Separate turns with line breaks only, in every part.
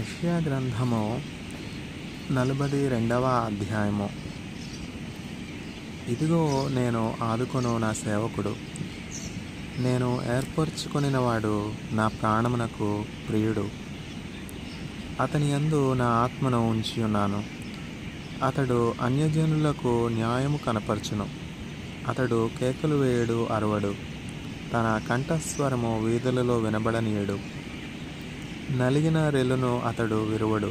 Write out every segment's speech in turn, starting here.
యెషయా గ్రంథము నలభై రెండవ అధ్యాయము ఇదిగో నేను ఆదుకొను నా సేవకుడు నేను ఏర్పరచుకొనినవాడు నా ప్రాణమునకు ప్రియుడు అతని యందు నా ఆత్మను ఉంచి ఉన్నాను అతడు అన్యజనులకు న్యాయము కనపరచును అతడు కేకలు వేయడు అరవడు తన కంఠస్వరము వీధులలో వినబడనీయడు నలిగిన రెల్లును అతడు విరువడు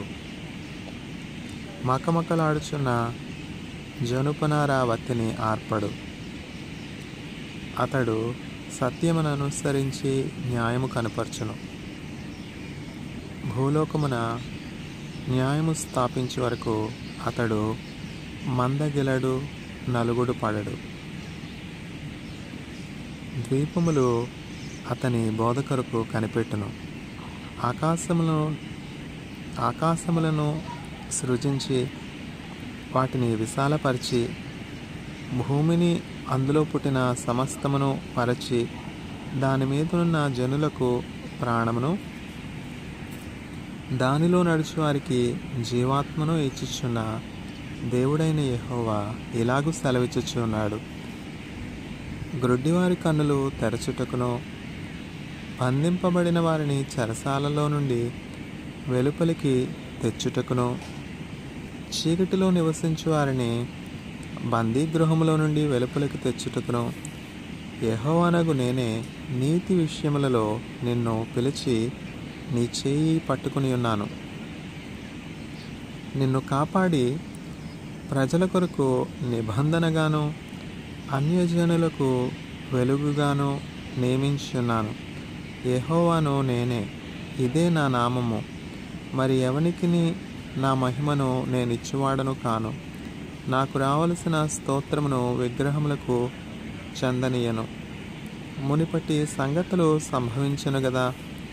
మకమకలాడుచున్న జనుపనార వత్తిని ఆర్పడు అతడు సత్యమును అనుసరించి న్యాయము కనపరచును భూలోకమున న్యాయము స్థాపించే వరకు అతడు మందగిలడు నలుగుడు పడడు ద్వీపములు అతని బోధకరకు కనిపెట్టును ఆకాశములను ఆకాశములను సృజించి వాటిని విశాలపరిచి భూమిని అందులో పుట్టిన సమస్తమును పరచి దాని మీదనున్న జనులకు ప్రాణమును దానిలో నడుచు వారికి జీవాత్మను ఇచ్చుచున్న దేవుడైన యెహోవా ఇలాగూ సెలవిచ్చుచున్నాడు గ్రుడ్డివారి కన్నులు తెరచుటకును బంధింపబడిన వారిని చెరసాలలో నుండి వెలుపలికి తెచ్చుటకును చీకటిలో నివసించు వారిని బందీగృహములో నుండి వెలుపలికి తెచ్చుటకును యెహోవానగు నేనే నీతి విషయములలో నిన్ను పిలిచి నీ చేయి పట్టుకుని ఉన్నాను నిన్ను కాపాడి ప్రజల కొరకు నిబంధనగాను అన్యజనులకు వెలుగుగాను నియమించున్నాను యెహోవాను నేనే ఇదే నా నామము మరి ఎవనికిని నా మహిమను నేను ఇచ్చువాడను కాను నాకు రావలసిన స్తోత్రమును విగ్రహములకు చెందనీయను మునిపటి సంగతులు సంభవించను గదా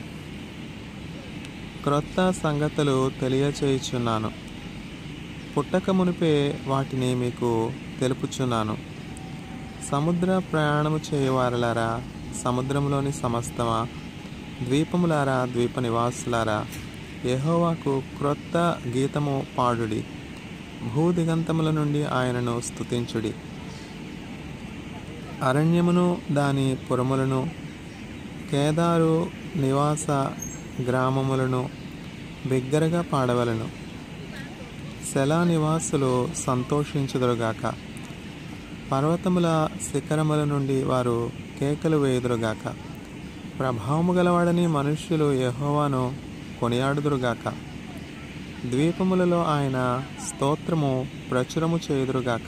క్రొత్త సంగతులు తెలియచేయుచున్నాను పుట్టక మునిపే వాటిని మీకు తెలుపుచున్నాను సముద్ర ప్రయాణము చేయవారలారా సముద్రంలోని సమస్తమా ద్వీపములారా ద్వీప నివాసులారా యెహోవాకు క్రొత్త గీతము పాడుడి భూదిగంతముల నుండి ఆయనను స్తుతించుడి అరణ్యమును దాని పురములను కేదారు నివాస గ్రామములను బిగ్గరగా పాడవలను శలా నివాసులు సంతోషించుదురుగాక పర్వతముల శిఖరముల నుండి వారు కేకలు వేయుదురుగాక ప్రభావము గలవాడని మనుష్యులు యెహోవాను కొనియాడుదురుగాక ద్వీపములలో ఆయన స్తోత్రము ప్రచురము చేయుదురుగాక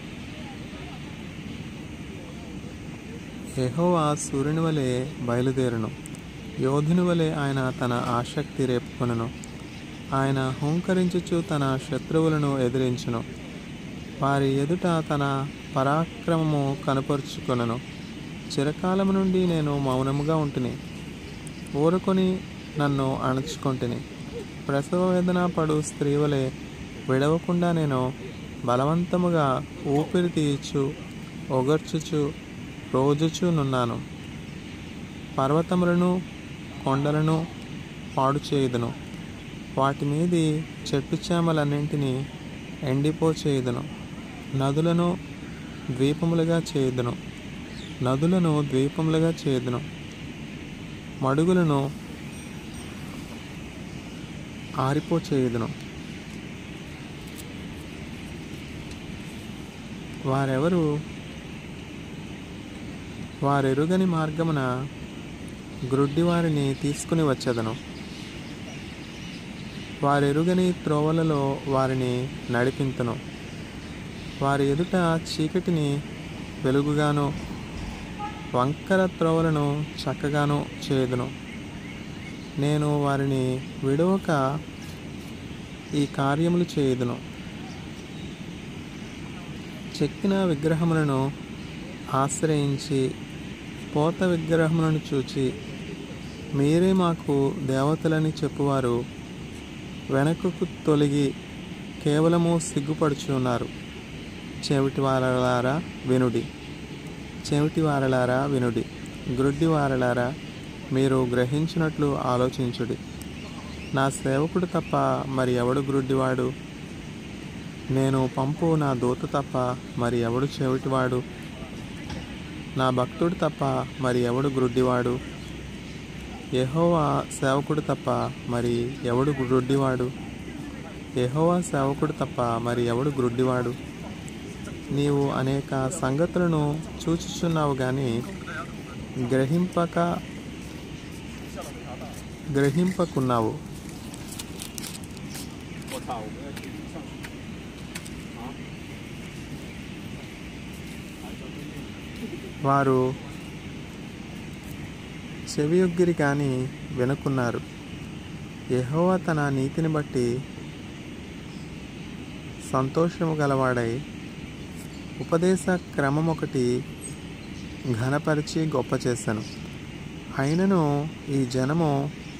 యెహోవా సూర్యుని వలె బయలుదేరును యోధుని వలె ఆయన తన ఆసక్తి రేపుకొనును ఆయన హుంకరించుచు తన శత్రువులను ఎదిరించును వారి ఎదుట తన పరాక్రమము కనపరుచుకొనను చిరకాలము నుండి నేను మౌనముగా ఉంటిని ఊరుకొని నన్ను అణచుకొంటిని ప్రసవ వేదన పడు స్త్రీ వలె విడవకుండా నేను బలవంతముగా ఊపిరి తీయచ్చు ఒగర్చుచు రోజుచునున్నాను పర్వతములను కొండలను పాడు చేయుదును వాటి మీది చెట్టు చేమలన్నింటినీ ఎండిపో చేయుదును నదులను ద్వీపములుగా చేయుదును నదులను ద్వీపములుగా చేయుదును మడుగులను ఆరిపో చేయుదును వారెవరు వారెరుగని మార్గమున గ్రుడ్డివారిని తీసుకుని వచ్చేదను వారెరుగని త్రోవలలో వారిని నడిపింతును వారి ఎదుట చీకటిని వెలుగుగాను వంకర త్రోవలను చక్కగాను చేయుదును నేను వారిని విడవక ఈ కార్యములు చేయుదును చెక్కిన విగ్రహములను ఆశ్రయించి పోత విగ్రహములను చూచి మీరే మాకు దేవతలని చెప్పువారు వెనకకు తొలగి కేవలము సిగ్గుపడుచున్నారు చెవిటి వారలారా వినుడి చెవిటి వారలారా వినుడి గ్రుడ్డి వారలారా మీరు గ్రహించినట్లు ఆలోచించుడి నా సేవకుడు తప్ప మరి ఎవడు గ్రుడ్డివాడు నేను పంపు నా దూత తప్ప మరి ఎవడు చెవిటివాడు నా భక్తుడు తప్ప మరి ఎవడు గ్రుడ్డివాడు యెహోవా సేవకుడు తప్ప మరి ఎవడు గ్రుడ్డివాడు యెహోవా సేవకుడు తప్ప మరి ఎవడు గ్రుడ్డివాడు నీవు అనేక సంగతులను చూచుచున్నావు కానీ గ్రహింపక గ్రహింపకున్నావు
我操，我们要继续上去。啊？
వారు చెవియొగ్గిరి కానీ వినుకున్నారు యెహోవా తన నీతిని బట్టి సంతోషము గలవాడై ఉపదేశ క్రమం ఒకటి ఘనపరిచి గొప్ప చేశాను అయినను ఈ జనము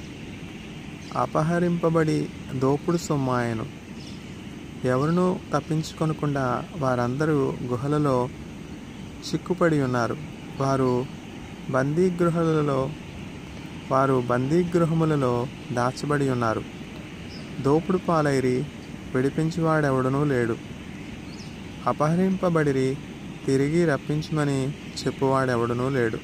అపహరింపబడి దోపుడు సొమ్మాయను ఎవరునూ తప్పించుకొనకుండా వారందరూ గుహలలో చిక్కుపడి ఉన్నారు వారు బందీగృహాలలో వారు బందీగృహములలో దాచబడి ఉన్నారు దోపుడు పాలైరి విడిపించువాడెవడనూ లేడు అపహరింపబడిరి తిరిగి రప్పించమని చెప్పువాడెవడనూ లేడు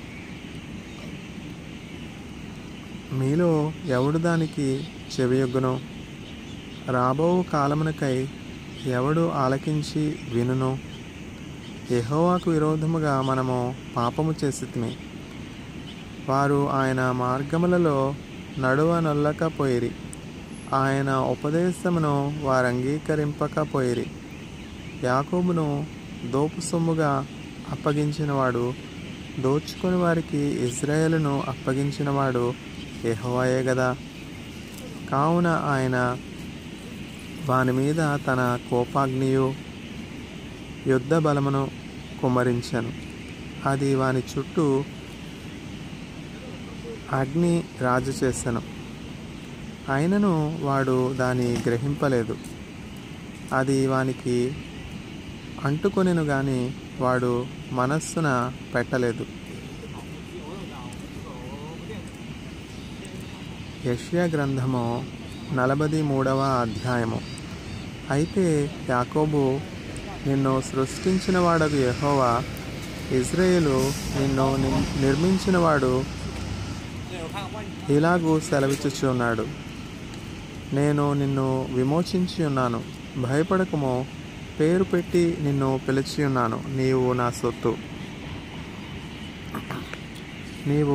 మీలో ఎవడు దానికి చెవియొగ్గునో రాబో కాలమునకై ఎవడు ఆలకించి వినునో యెహోవాకు విరోధముగా మనము పాపము చేసితిమి వారు ఆయన మార్గములలో నడువ నొల్లకపోయిరి ఆయన ఉపదేశమును వారు అంగీకరింపకపోయిరి యాకోబును దోపు సొమ్ముగా అప్పగించినవాడు దోచుకొని వారికి ఇజ్రాయేలును అప్పగించినవాడు యెహోవాయే గదా కావున ఆయన వాని మీద తన కోపాగ్నియు యుద్ధ బలమును కుమ్మరించాను అది వాని చుట్టూ అగ్ని రాజు చేశాను అయినను వాడు దాన్ని గ్రహింపలేదు అది వానికి అంటుకొనెను గాని వాడు మనస్సున పెట్టలేదు యష్యా గ్రంథము నలభై మూడవ అధ్యాయము అయితే యాకోబు నిన్ను సృష్టించిన వాడగు యెహోవా ఇజ్రాయేలు నిన్ను ని- నిర్మించినవాడు ఇలాగూ సెలవిచ్చుచున్నాడు నేను నిన్ను విమోచించి ఉన్నాను భయపడకము పేరు పెట్టి నిన్ను పిలిచి ఉన్నాను నీవు నా సొత్తు నీవు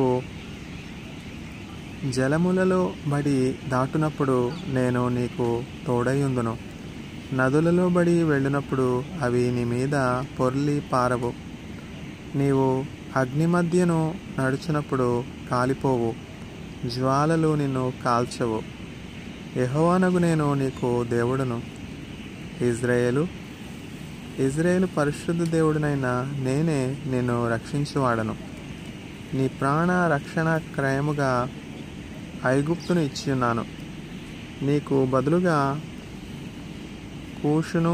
జలములలో బడి దాటునప్పుడు నేను నీకు తోడైయుందును నదులలో బడి వెళ్ళినప్పుడు అవి నీ మీద పొర్లి పారవు నీవు అగ్ని మధ్యను నడుచునప్పుడు కాలిపోవు జ్వాలలు నిన్ను కాల్చవు యెహోవానగు నేను నీకు దేవుడును ఇజ్రాయేలు ఇజ్రాయేలు పరిశుద్ధ దేవుడినైన నేనే నిన్ను రక్షించువాడను నీ ప్రాణ రక్షణ క్రయముగా ఐగుప్తును ఇచ్చి ఉన్నాను నీకు బదులుగా కూషును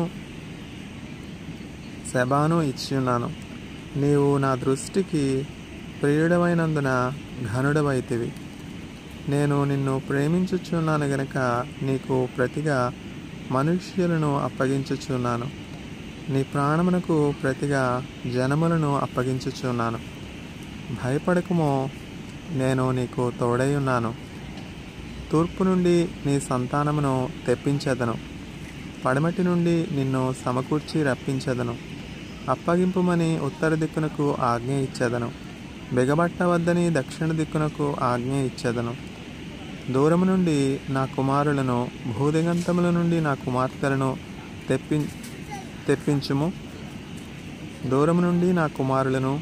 శబాను ఇచ్చి ఉన్నాను నీవు నా దృష్టికి ప్రియుడమైనందున ఘనుడవైతివి నేను నిన్ను ప్రేమించుచున్నాను గనక నీకు ప్రతిగా మనుష్యులను అప్పగించుచున్నాను నీ ప్రాణమునకు ప్రతిగా జనములను అప్పగించుచున్నాను భయపడకమో నేను నీకు తోడై ఉన్నాను తూర్పు నుండి నీ సంతానమును తెప్పించెదను పడమటి నుండి నిన్ను సమకూర్చి రప్పించెదను అప్పగింపుమని ఉత్తర దిక్కునకు ఆజ్ఞ ఇచ్చేదను బిగబట్టవద్దని దక్షిణ దిక్కునకు ఆజ్ఞ ఇచ్చేదను దూరము నుండి నా కుమారులను భూదిగంతముల నుండి నా కుమార్తెలను తెప్పి తెప్పించుము దూరము నుండి నా కుమారులను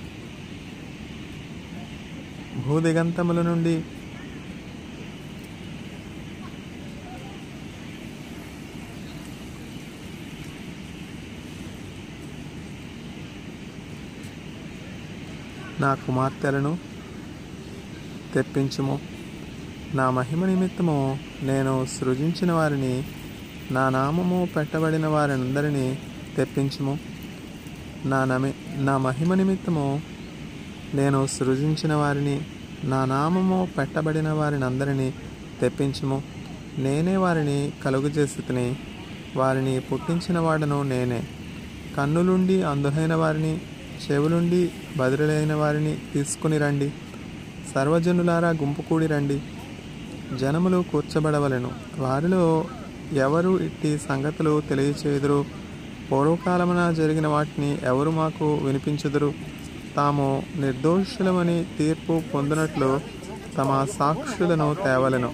భూదిగంతముల నుండి నా కుమార్తెలను తెప్పించుము నా మహిమ నిమిత్తము నేను సృజించిన వారిని నా నామము పెట్టబడిన వారందరినీ తెప్పించుము నా నమి నా మహిమ నిమిత్తము నేను సృజించిన వారిని నా నామము పెట్టబడిన వారిని అందరినీ తెప్పించుము నేనే వారిని కలుగజేసి తిని వారిని పుట్టించిన వాడను నేనే కన్నులుండి అందులైన వారిని చెవులుండి బదిలైన వారిని తీసుకుని రండి సర్వజనులారా గుంపు కూడి రండి జనములు కూర్చబడవలెను వారిలో ఎవరు ఇట్టి సంగతులు తెలియచేయుదురు పూర్వకాలమున జరిగిన వాటిని ఎవరు మాకు వినిపించుదురు తాము నిర్దోషులమని తీర్పు పొందినట్లు తమ సాక్షులను తేవలెను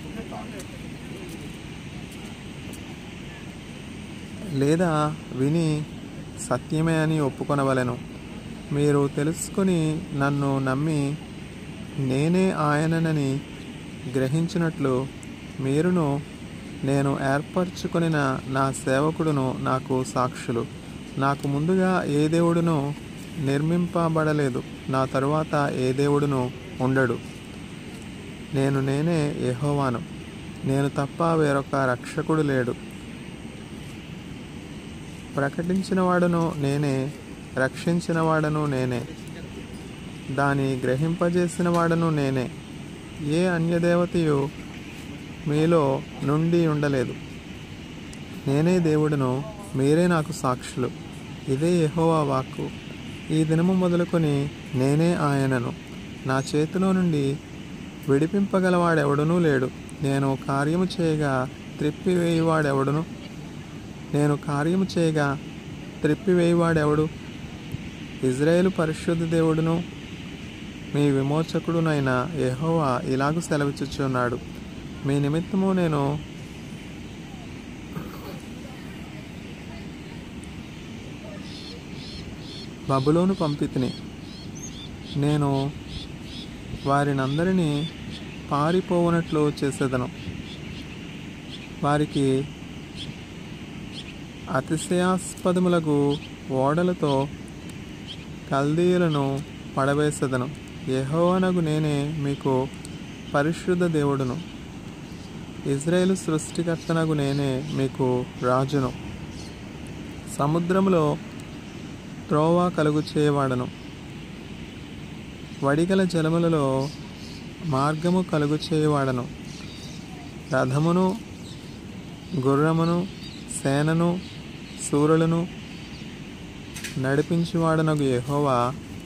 లేదా విని సత్యమే అని ఒప్పుకొనవలెను మీరు తెలుసుకొని నన్ను నమ్మి నేనే ఆయననని గ్రహించినట్లు మీరును నేను ఏర్పరచుకొనిన నా సేవకుడును నాకు సాక్షులు నాకు ముందుగా ఏ దేవుడును నిర్మింపబడలేదు నా తరువాత ఏ దేవుడును ఉండడు నేను నేనే యెహోవాను నేను తప్ప వేరొక రక్షకుడు లేడు ప్రకటించిన వాడను నేనే రక్షించిన వాడను నేనే దాని గ్రహింపజేసిన వాడను నేనే ఏ అన్యదేవతయు మీలో నుండి ఉండలేదు నేనే దేవుడును మీరే నాకు సాక్షులు ఇదే యెహోవా వాక్కు ఈ దినము మొదలుకొని నేనే ఆయనను నా చేతిలో నుండి విడిపింపగలవాడెవడునూ లేడు నేను కార్యము చేయగా త్రిప్పివేయువాడెవడును నేను కార్యము చేయగా త్రిప్పివేయువాడెవడు ఇజ్రాయేలు పరిశుద్ధ దేవుడును మీ విమోచకుడునైన యెహోవా ఇలాగు సెలవిచ్చుచున్నాడు మీ నిమిత్తము నేను బబులోను పంపితిని నేను వారినందరినీ పారిపోవునట్లు చేసేదను వారికి అతిశయాస్పదములకు ఓడలతో కల్దీయులను పడవేసెదను యెహోవానగు నేనే మీకు పరిశుద్ధ దేవుడును ఇజ్రాయేలు సృష్టికర్తనగు నేనే మీకు రాజును సముద్రములో త్రోవ కలుగు చేయవాడను వడిగల జలములలో మార్గము కలుగు చేయవాడను రథమును గుర్రమును సేనను సూరులను నడిపించువాడనగు యెహోవా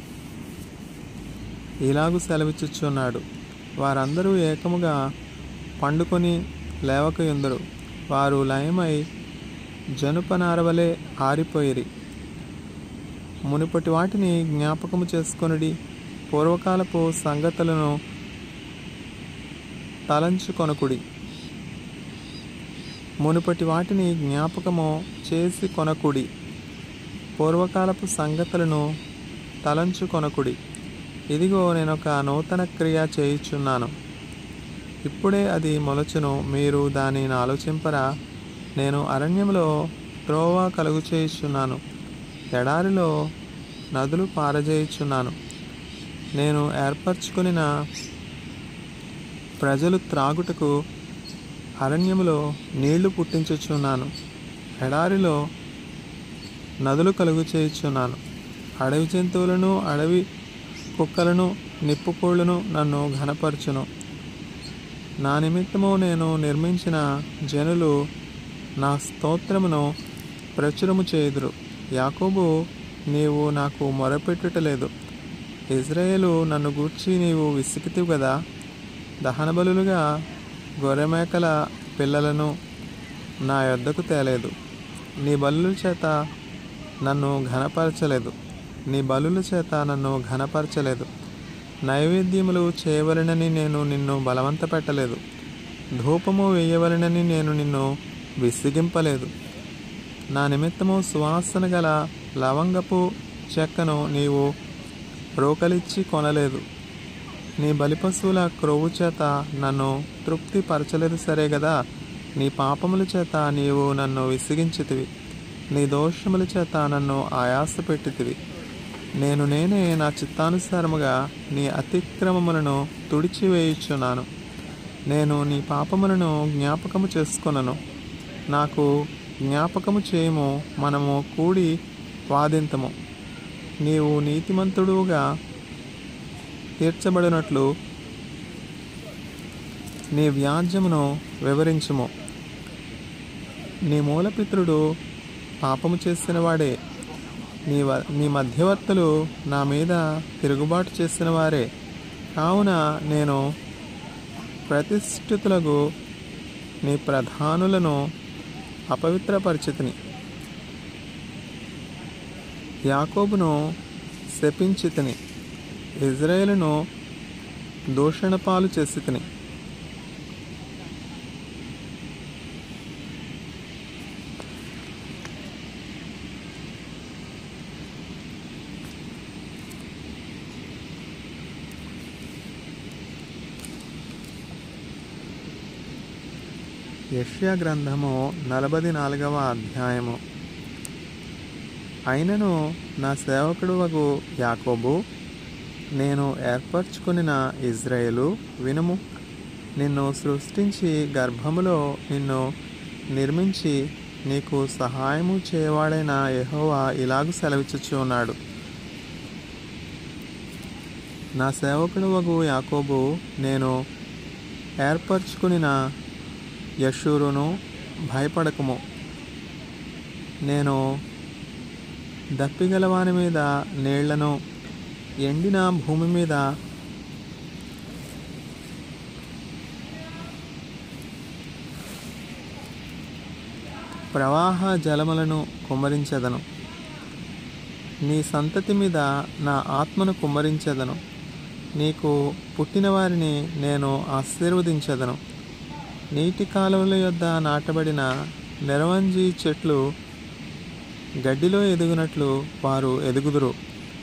ఇలాగు సెలవిచ్చుచున్నాడు వారందరూ ఏకముగా పండుకొని లేవకయుందరు వారు లయమై జనుపనారవలే ఆరిపోయిరి మునుపటి వాటిని జ్ఞాపకము చేసుకొనుడి పూర్వకాలపు సంగతులను తలంచుకొనకుడి మునుపటి వాటిని జ్ఞాపకము చేసి కొనకుడి పూర్వకాలపు సంగతులను తలంచుకొనకుడి ఇదిగో నేను ఒక నూతన క్రియ చేయుచున్నాను ఇప్పుడే అది మొలచును మీరు దానిని ఆలోచింపరా నేను అరణ్యంలో త్రోవ కలుగు చేయుచున్నాను ఎడారిలో నదులు పారజేయుచున్నాను నేను ఏర్పరచుకునిన ప్రజలు త్రాగుటకు అరణ్యములో నీళ్లు పుట్టించుచున్నాను ఎడారిలో నదులు కలుగు చేయుచున్నాను అడవి జంతువులను అడవి కుక్కలను నిప్పుకోళ్ళను నన్ను ఘనపరచును నా నిమిత్తము నేను నిర్మించిన జనులు నా స్తోత్రమును ప్రచురము చేయుదురు యాకోబు నీవు నాకు మొరపెట్టుటలేదు ఇజ్రాయేలు నన్ను గూర్చి నీవు విసికితివి కదా దహన బలులుగా గొర్రెమేకల పిల్లలను నా యొద్దకు తేలేదు నీ బలుల చేత నన్ను ఘనపరచలేదు నీ బలుల చేత నన్ను ఘనపరచలేదు నైవేద్యములు చేయవలనని నేను నిన్ను బలవంత పెట్టలేదు ధూపము వేయవలనని నేను నిన్ను విసిగింపలేదు నా నిమిత్తము సువాసన గల లవంగపు చెక్కను నీవు రోకలిచ్చి కొనలేదు నీ బలిపశువుల క్రొవ్వు చేత నన్ను తృప్తి పరచలేదు సరే కదా నీ పాపముల చేత నీవు నన్ను విసిగించితివి నీ దోషముల చేత నన్ను ఆయాస పెట్టితివి నేను నేనే నా చిత్తానుసారముగా నీ అతిక్రమములను తుడిచివేయుచున్నాను నేను నీ పాపములను జ్ఞాపకము చేసుకొనను నాకు జ్ఞాపకము చేయము మనము కూడి వాదింతము నీవు నీతిమంతుడుగా తీర్చబడినట్లు నీ వ్యాజ్యమును వివరించుము నీ మూలపిత్రుడు పాపము చేసిన వాడే నీ వ నీ మధ్యవర్తులు నా మీద తిరుగుబాటు చేసిన వారే కావున నేను ప్రతిష్ఠితులకు నీ ప్రధానులను అపవిత్రపరిచితిని యాకోబును శపించితిని ఇజ్రాయేలును దూషణ పాలు చేసి తిని యష్యా గ్రంథము నలభై నాలుగవ అధ్యాయము అయినను నా సేవకుడు వగు యాకోబు నేను ఏర్పరచుకునిన ఇజ్రాయేలు వినుము నిన్ను సృష్టించి గర్భములో నిన్ను నిర్మించి నీకు సహాయము చేయవాడైన యెహోవా ఇలాగు సెలవిచ్చుచు ఉన్నాడు నా సేవకుడు వగు యాకోబు నేను ఏర్పరచుకునిన యశూరును భయపడకము నేను దప్పిగలవాని మీద నీళ్లను ఎండిన భూమి మీద ప్రవాహ జలములను కుమ్మరించెదను నీ సంతతి మీద నా ఆత్మను కుమ్మరించెదను నీకు పుట్టిన వారిని నేను ఆశీర్వదించెదను నీటి కాలువల యొద్ద నాటబడిన నెరవంజి చెట్లు గడ్డిలో ఎదుగునట్లు వారు ఎదుగుదురు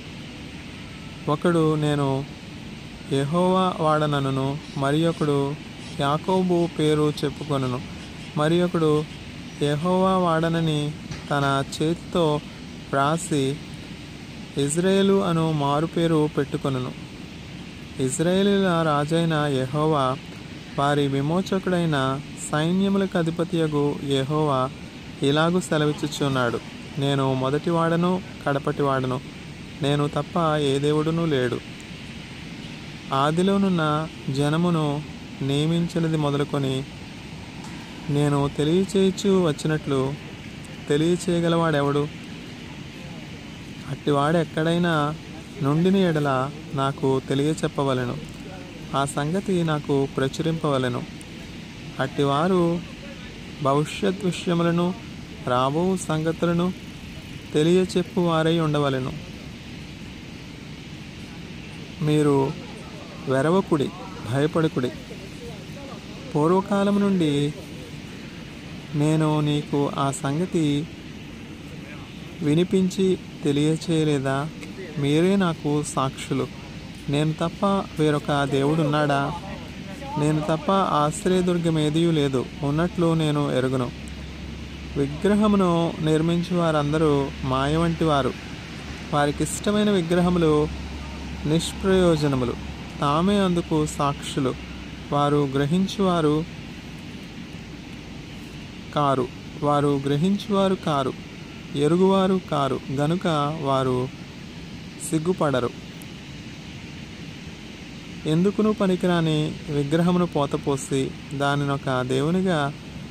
ఒకడు నేను యెహోవా వాడనను మరి ఒకడు యాకోబు పేరు చెప్పుకొనను మరి ఒకడు యెహోవా వాడనని తన చేతితో వ్రాసి ఇజ్రాయేలు అను మారు పేరు పెట్టుకొనును ఇజ్రాయేలీల రాజైన యెహోవా వారి విమోచకుడైన సైన్యములకు అధిపతియగు యెహోవా ఇలాగు సెలవిచ్చుచున్నాడు నేను మొదటి వాడను కడపటి వాడను నేను తప్ప ఏ దేవుడును లేడు ఆదిలోనున్న జనమును నియమించినది మొదలుకొని నేను తెలియచేయచ్చు వచ్చినట్లు తెలియచేయగలవాడెవడు అట్టివాడు ఎక్కడైనా నుండిన ఎడల నాకు తెలియచెప్పవలెను ఆ సంగతి నాకు ప్రచురింపవలెను అట్టివారు భవిష్యత్ విషయములను రాబో సంగతులను తెలియచెప్పు వారై ఉండవలెను మీరు వెరవకుడి భయపడకుడి పూర్వకాలం నుండి నేను నీకు ఆ సంగతి వినిపించి తెలియచేయలేదా మీరే నాకు సాక్షులు నేను తప్ప వేరొక దేవుడున్నాడా నేను తప్ప ఆశ్రయదుర్గం ఏదియూ లేదు ఉన్నట్లు నేను ఎరుగును విగ్రహమును నిర్మించు వారందరూ మాయ వంటి వారు వారికి ఇష్టమైన విగ్రహములు నిష్ప్రయోజనములు తామే అందుకు సాక్షులు వారు గ్రహించువారు కారు వారు గ్రహించువారు కారు ఎరుగువారు కారు గనుక వారు సిగ్గుపడరు ఎందుకును పనికిరాని విగ్రహమును పోతపోసి దానినొక దేవునిగా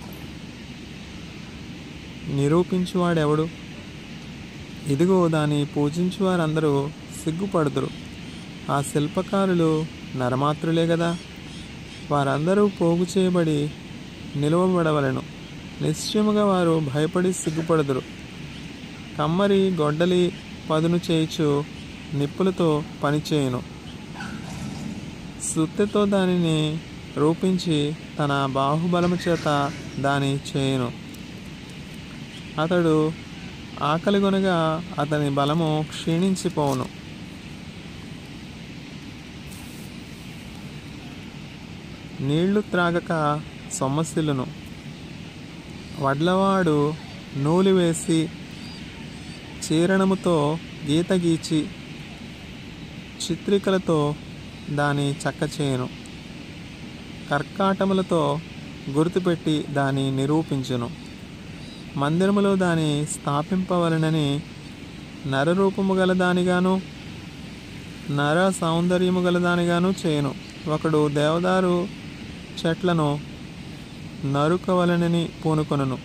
నిరూపించువాడెవడు ఇదిగో దాన్ని పూజించు వారందరూ సిగ్గుపడుదురు ఆ శిల్పకారులు నరమాత్రులే కదా వారందరూ పోగు చేయబడి నిలువబడవలను నిశ్చయముగా వారు భయపడి సిగ్గుపడుదురు కమ్మరి గొడ్డలి పదును చేయిచు నిప్పులతో పనిచేయును సుత్తెతో దానిని రూపించి తన బాహుబలము చేత దాని చేయును అతడు ఆకలిగొనగా అతని బలము క్షీణించిపోవును నీళ్లు త్రాగక సొమ్మసిల్లును వడ్లవాడు నూలు వేసి చీరణముతో గీత గీచి చిత్రికలతో దాని చక్క చేయను కర్కాటములతో గుర్తుపెట్టి దాని నిరూపించును మందిరములో దాని స్థాపింపవలనని నరరూపము గల దానిగాను నర సౌందర్యము గల దానిగాను చేయను ఒకడు దేవదారు చెట్లను నరుకవలనని పూనుకొనును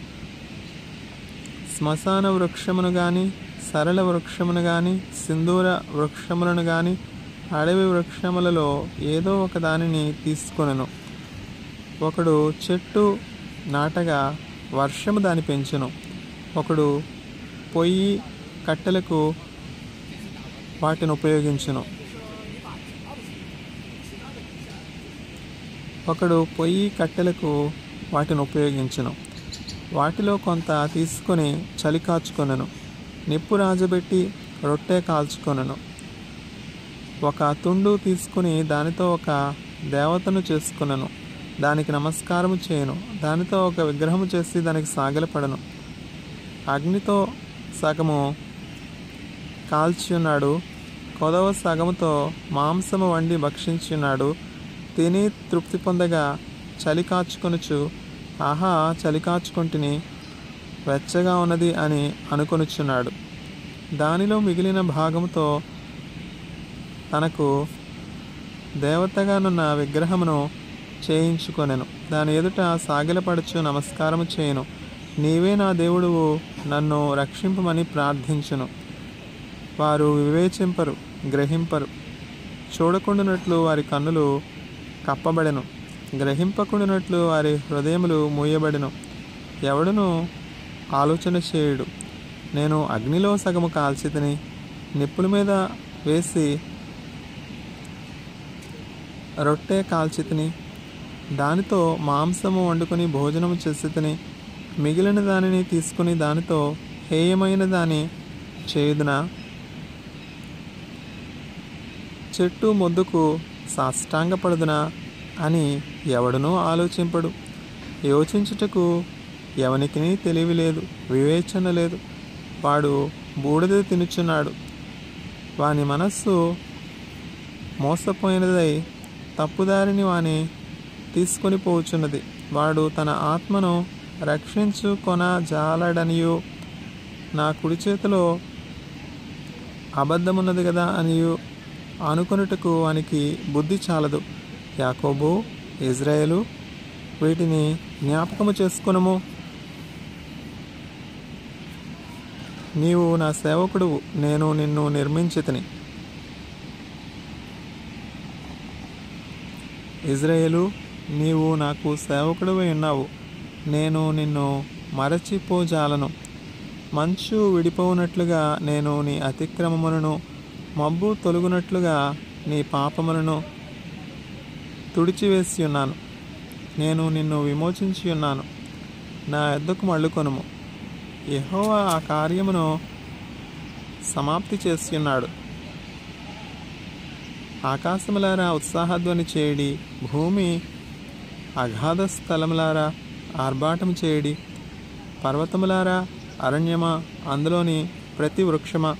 శ్మశాన వృక్షమును గాని సరళ వృక్షమును గాని సింధూర వృక్షములను గాని అడవి వృక్షములలో ఏదో ఒక దానిని తీసుకొనను ఒకడు చెట్టు నాటగా వర్షము దాని పెంచును ఒకడు పొయ్యి కట్టెలకు వాటిని ఉపయోగించును ఒకడు పొయ్యి కట్టెలకు వాటిని ఉపయోగించును వాటిలో కొంత తీసుకొని చలి కాచుకొనను నిప్పు రాజబెట్టి రొట్టె కాల్చుకొనను ఒక తుండు తీసుకుని దానితో ఒక దేవతను చేసుకునను దానికి నమస్కారము చేయను దానితో ఒక విగ్రహము చేసి దానికి సాగిలపడను అగ్నితో సగము కాల్చున్నాడు కొదవ సగముతో మాంసము వండి భక్షించున్నాడు తిని తృప్తి పొందగా చలి కాచుకొనుచు ఆహా చలి కాచుకొంటిని వెచ్చగా ఉన్నది అని అనుకొనుచున్నాడు దానిలో మిగిలిన భాగముతో తనకు దేవతగానున్న విగ్రహమును చేయించుకొనెను దాని ఎదుట సాగిలపడుచు నమస్కారము చేయను నీవే నా దేవుడువు నన్ను రక్షింపమని ప్రార్థించును వారు వివేచింపరు గ్రహింపరు చూడకుండానట్లు వారి కన్నులు కప్పబడెను గ్రహింపకుండానట్లు వారి హృదయములు మూయబడెను ఎవడును ఆలోచన చేయుడు నేను అగ్నిలో సగము కాల్చితిని నిప్పుల మీద వేసి రొట్టె కాల్చితిని దానితో మాంసము వండుకొని భోజనము చేసితిని మిగిలిన దానిని తీసుకుని దానితో హేయమైన దాని చేయుదునా చెట్టు మొద్దుకు సాష్టాంగపడుదునా అని ఎవడునూ ఆలోచింపడు యోచించుటకు ఎవనికి తెలివి లేదు వివేచన లేదు వాడు బూడిద తినుచున్నాడు వాని మనస్సు మోసపోయినదై తప్పుదారిని వాని తీసుకొని పోచున్నది వాడు తన ఆత్మను రక్షించుకొన జాలడనియు నా కుడి చేతిలో అబద్ధమున్నది కదా అనియు అనుకొనుటకు వానికి బుద్ధి చాలదు యాకోబు ఇజ్రాయేలు వీటిని జ్ఞాపకము చేసుకునము నీవు నా సేవకుడువు నేను నిన్ను నిర్మించితిని ఇజ్రాయేలు నీవు నాకు సేవకుడివై ఉన్నావు నేను నిన్ను మరచిపోజాలను మంచు విడిపోవునట్లుగా నేను నీ అతిక్రమములను మబ్బు తొలుగునట్లుగా నీ పాపములను తుడిచివేసి ఉన్నాను నేను నిన్ను విమోచించి ఉన్నాను నా ఎద్దకు మళ్ళుకొనుము యెహోవా ఆ కార్యమును సమాప్తి చేసి ఉన్నాడు ఆకాశములారా ఉత్సాహధ్వని చేయడి భూమి అగాధ స్థలములారా ఆర్భాటం చేయడి పర్వతములారా అరణ్యమా అందులోని ప్రతి వృక్షమా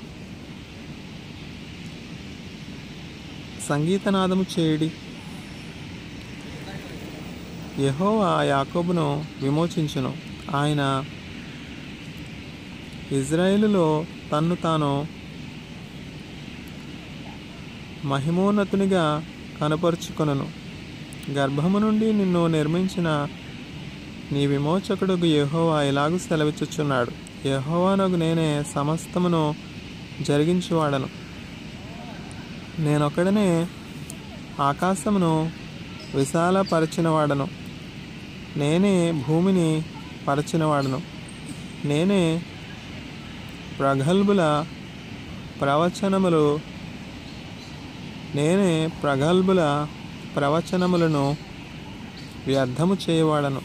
సంగీతనాదము చేయడి యెహోవా యాకోబును విమోచించును ఆయన ఇజ్రాయేలులో తన్ను తాను మహిమోన్నతునిగా కనపరుచుకొనను గర్భము నుండి నిన్ను నిర్మించిన నీ విమోచకుడు యెహోవా ఇలాగు సెలవిచ్చుచున్నాడు యెహోవానగు నేనే సమస్తమును జరిగించువాడను నేనొక్కడనే ఆకాశమును విశాలపరచినవాడను నేనే భూమిని పరచినవాడను నేనే ప్రగల్భుల ప్రవచనములు నేనే ప్రగల్భుల ప్రవచనములను వ్యర్థము చేయవాడను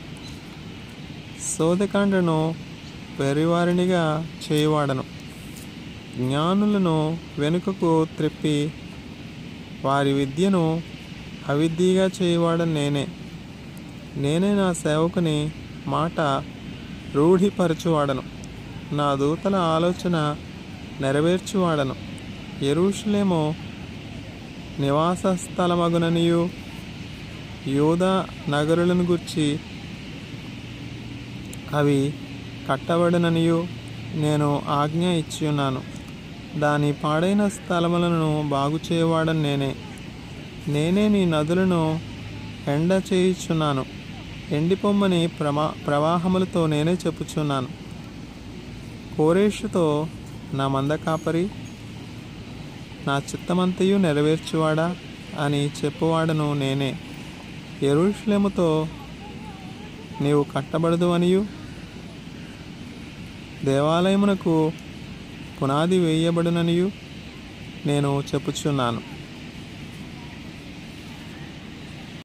శోధకాండను వెరివారినిగా చేయవాడను జ్ఞానులను వెనుకకు త్రిప్పి వారి విద్యను అవిద్యగా చేయవాడను నేనే నేనే నా సేవకుని మాట రూఢిపరచువాడను నా దూతల ఆలోచన నెరవేర్చువాడను ఎరుషులేమో నివాస స్థలమగుననియు యోధా నగరులను గుర్చి అవి కట్టబడిననియు నేను ఆజ్ఞ ఇచ్చి ఉన్నాను దాని పాడైన స్థలములను బాగు చేయవాడని నేనే నేనే నీ నదులను ఎండ చేయుచున్నాను ఎండిపొమ్మని ప్రమా ప్రవాహములతో నేనే చెప్పుచున్నాను కోరేషుతో నా మంద కాపరి నా చిత్తమంతయు నెరవేర్చువాడా అని చెప్పువాడను నేనే ఎరుషులేముతో నీవు కట్టబడదు అనియు దేవాలయమునకు పునాది వేయబడుననియు నేను చెప్పుచున్నాను